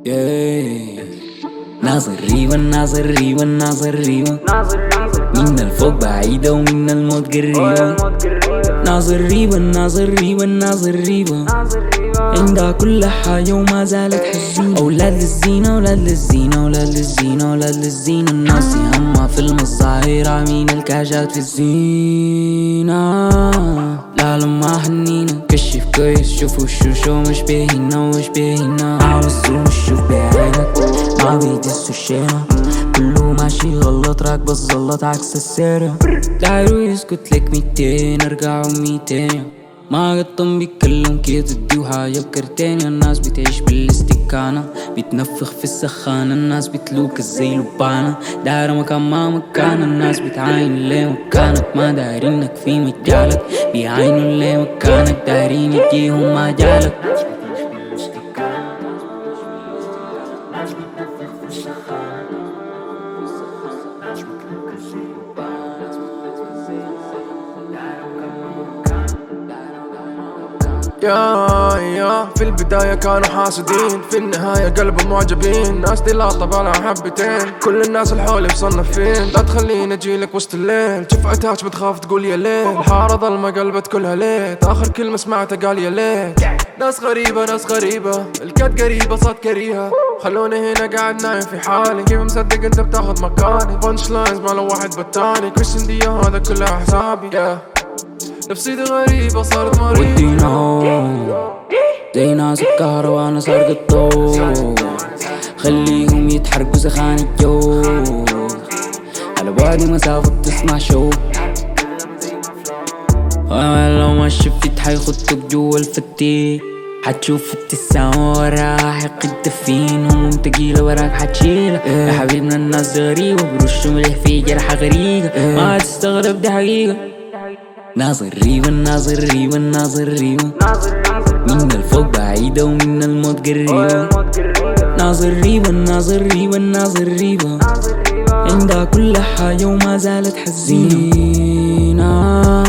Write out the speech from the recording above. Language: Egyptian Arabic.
Yeah. ناظر ريبا ناظر ريبا ناظر ريبا من الفوق بعيدة ومن الموت قريبة ناظر ريبا ناظر ريبا ناظر ريبا عندها كل حاجة وما زالت حزينة أولاد للزينة أولاد للزينة أولاد للزينة أولاد للزينة الناس يهمها فيلم الظاهر عامين الكاشات في الزينة لا لما حنينة كشف كويس شوفوا شو شو مش باهينا ومش باهينا عاوز زوم شوف بعينك ما بيدسوا الشينا كله ماشي غلط راكبة الزلط عكس السيرة دايرو يسكت لك ميتين ارجعوا ميتين ما قطن بيتكلم كي تدي وحاجة بكرتين الناس بتعيش بالاستكانة بتنفخ في السخانة الناس بتلوك زي لبانة دايرة مكان ما مكان الناس بتعاين ليه مكانك ما دايرينك في مجالك بيعاينوا ليه مكانك دايرين يجيهم ما جالك يا يا في البداية كانوا حاسدين في النهاية قلبهم معجبين ناس دي لاطة بلا حبتين كل الناس الحول مصنفين لا تخليني اجيلك وسط الليل شوف اتاش بتخاف تقول يا ليل الحارة ظلمة قلبت كلها ليت اخر كلمة سمعتها قال يا ليت ناس غريبة ناس غريبة الكات قريبة صوت كريهة خلوني هنا قاعد نايم في حالي كيف مصدق انت بتاخذ مكاني بانش لاينز ما لو واحد بتاني كويشن دي هذا كلها حسابي yeah. نفسيتي غريبة صارت مريضة ودينا زي ناس الكهرباء وانا صار الضوء خليهم يتحرقوا سخان الجو على بعد مسافة بتسمع شو وانا لو ما شفت حيخطك جوا الفتيك حتشوف التسامة وراها حق الدفين هموم تقيلة وراك حتشيلها يا حبيبنا الناس دي غريبة برشوا ملح في جرحة غريقة ما تستغرب دي حقيقة ناظر ريبا ناظر ريبا ناظر ريبا من الفوق بعيدة ومن الموت قريبة ناظر ريبا ناظر ريبا ناظر ريبا عندها كل حاجة وما زالت حزينة